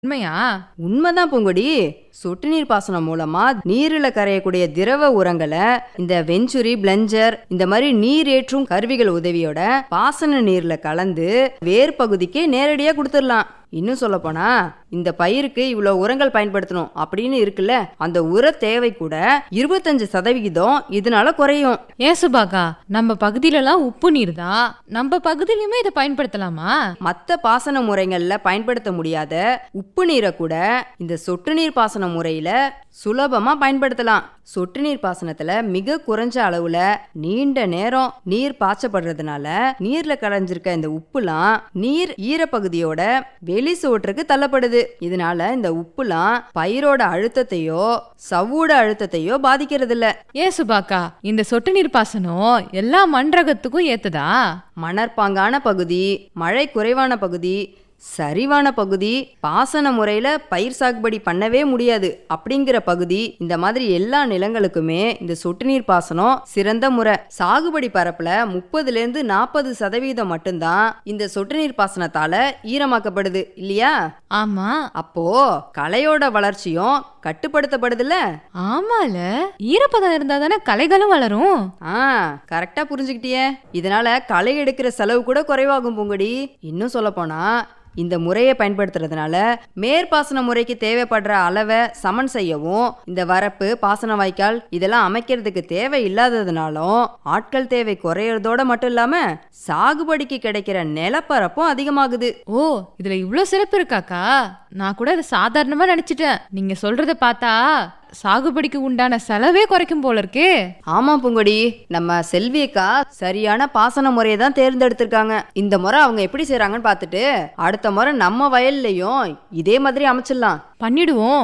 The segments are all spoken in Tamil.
உண்மையா உண்மைதான் பூங்கொடி சொட்டு நீர் பாசனம் மூலமா நீரில கரையக்கூடிய திரவ உரங்களை இந்த வெஞ்சுரி பிளஞ்சர் இந்த மாதிரி நீரேற்றும் கருவிகள் உதவியோட பாசன நீர்ல கலந்து வேர் பகுதிக்கு நேரடியா கொடுத்துடலாம் இன்னும் சொல்ல போனா இந்த பயிருக்கு இவ்வளோ உரங்கள் பயன்படுத்தணும் அப்படின்னு இருக்குல்ல அந்த உர தேவை கூட இருபத்தஞ்சு சதவிகிதம் இதனால குறையும் ஏன் சுபாக்கா நம்ம பகுதியிலலாம் உப்பு நீர் தான் நம்ம பகுதியிலுமே இதை பயன்படுத்தலாமா மற்ற பாசன முறைகள்ல பயன்படுத்த முடியாத உப்பு நீரை கூட இந்த சொட்டு நீர் பாசன முறையில சுலபமா பயன்படுத்தலாம் சொட்டு நீர் பாசனத்துல மிக குறைஞ்ச அளவுல நீண்ட நேரம் நீர் பாய்ச்சப்படுறதுனால நீர்ல கரைஞ்சிருக்க இந்த உப்புலாம் நீர் ஈரப்பகுதியோட வெளி சுவற்றுக்கு தள்ளப்படுது இதனால இந்த உப்புலாம் பயிரோட அழுத்தத்தையோ சவ்வூட அழுத்தத்தையோ பாதிக்கிறது இல்ல ஏன் சுபாக்கா இந்த சொட்டு நீர் பாசனம் எல்லா மண்ரகத்துக்கும் ஏத்ததா மணற்பாங்கான பகுதி மழை குறைவான பகுதி சரிவான பகுதி பாசன முறையில பயிர் சாகுபடி பண்ணவே முடியாது அப்படிங்கிற பகுதி இந்த மாதிரி எல்லா நிலங்களுக்குமே இந்த சொட்டு நீர் பாசனம் சிறந்த முறை சாகுபடி பரப்புல முப்பதுல இருந்து நாற்பது சதவீதம் மட்டும்தான் இந்த சொட்டு நீர் பாசனத்தால ஈரமாக்கப்படுது இல்லையா ஆமா அப்போ களையோட வளர்ச்சியும் கட்டுப்படுத்தப்படுதுல்ல ஆமால ஈரப்பதம் இருந்தா தானே களைகளும் வளரும் ஆ கரெக்டா புரிஞ்சுக்கிட்டியே இதனால களை எடுக்கிற செலவு கூட குறைவாகும் பூங்கொடி இன்னும் சொல்ல போனா இந்த முறையை பயன்படுத்துறதுனால மேற்பாசன முறைக்கு தேவைப்படுற அளவை சமன் செய்யவும் இந்த வரப்பு பாசன வாய்க்கால் இதெல்லாம் அமைக்கிறதுக்கு தேவை இல்லாததுனாலும் ஆட்கள் தேவை குறையறதோட மட்டும் இல்லாம சாகுபடிக்கு கிடைக்கிற நிலப்பரப்பும் அதிகமாகுது ஓ இதுல இவ்ளோ சிறப்பு இருக்காக்கா நான் கூட இதை சாதாரணமா நினைச்சிட்டேன் நீங்க சொல்றத பார்த்தா சாகுபடிக்கு உண்டான செலவே குறைக்கும் போல இருக்கே ஆமா பூங்கொடி நம்ம செல்வியக்கா சரியான பாசன முறையை தான் தேர்ந்தெடுத்திருக்காங்க இந்த முறை அவங்க எப்படி செய்றாங்கன்னு பார்த்துட்டு அடுத்த முறை நம்ம வயல்லையும் இதே மாதிரி அமைச்சிடலாம் பண்ணிடுவோம்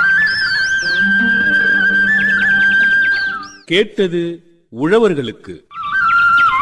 கேட்டது உழவர்களுக்கு